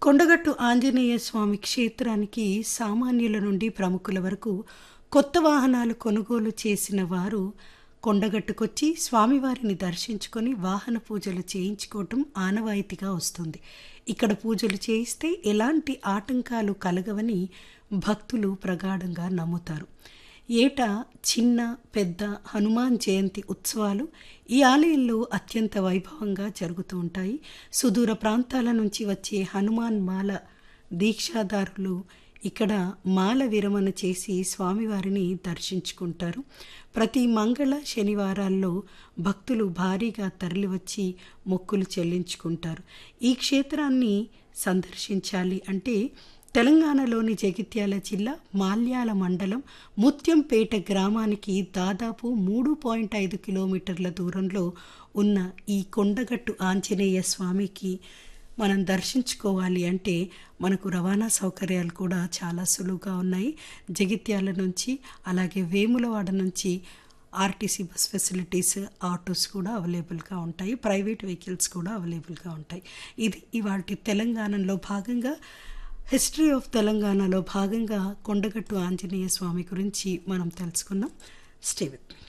కొండగట్టు ఆంజనేయ స్వామి క్షేత్రానికి సామాన్యుల నుండి ప్రముఖుల వరకు కొత్త వాహనాలు కొనుగోలు చేసిన వారు కొండగట్టుకొచ్చి స్వామివారిని దర్శించుకొని వాహన పూజలు చేయించుకోవటం ఆనవాయితీగా వస్తుంది ఇక్కడ పూజలు చేయిస్తే ఎలాంటి ఆటంకాలు కలగవని భక్తులు ప్రగాఢంగా నమ్ముతారు ఏటా చిన్న పెద్ద హనుమాన్ జయంతి ఉత్సవాలు ఈ ఆలయంలో అత్యంత వైభవంగా జరుగుతూ ఉంటాయి సుదూర ప్రాంతాల నుంచి వచ్చే హనుమాన్ మాల దీక్షాదారులు ఇక్కడ మాల విరమణ చేసి స్వామివారిని దర్శించుకుంటారు ప్రతి మంగళ శనివారాల్లో భక్తులు భారీగా తరలివచ్చి మొక్కులు చెల్లించుకుంటారు ఈ క్షేత్రాన్ని సందర్శించాలి అంటే తెలంగాణలోని జగిత్యాల జిల్లా మాల్యాల మండలం ముత్యంపేట గ్రామానికి దాదాపు మూడు పాయింట్ ఐదు కిలోమీటర్ల దూరంలో ఉన్న ఈ కొండగట్టు ఆంజనేయ స్వామికి మనం దర్శించుకోవాలి అంటే మనకు రవాణా సౌకర్యాలు కూడా చాలా సులువుగా ఉన్నాయి జగిత్యాల నుంచి అలాగే వేములవాడ నుంచి ఆర్టీసీ బస్ ఫెసిలిటీస్ ఆటోస్ కూడా అవైలబుల్గా ఉంటాయి ప్రైవేట్ వెహికల్స్ కూడా అవైలబుల్గా ఉంటాయి ఇది ఇవాటి తెలంగాణలో భాగంగా హిస్టరీ ఆఫ్ తెలంగాణలో భాగంగా కొండగట్టు ఆంజనేయ స్వామి గురించి మనం తెలుసుకున్నాం స్టే విత్ మీ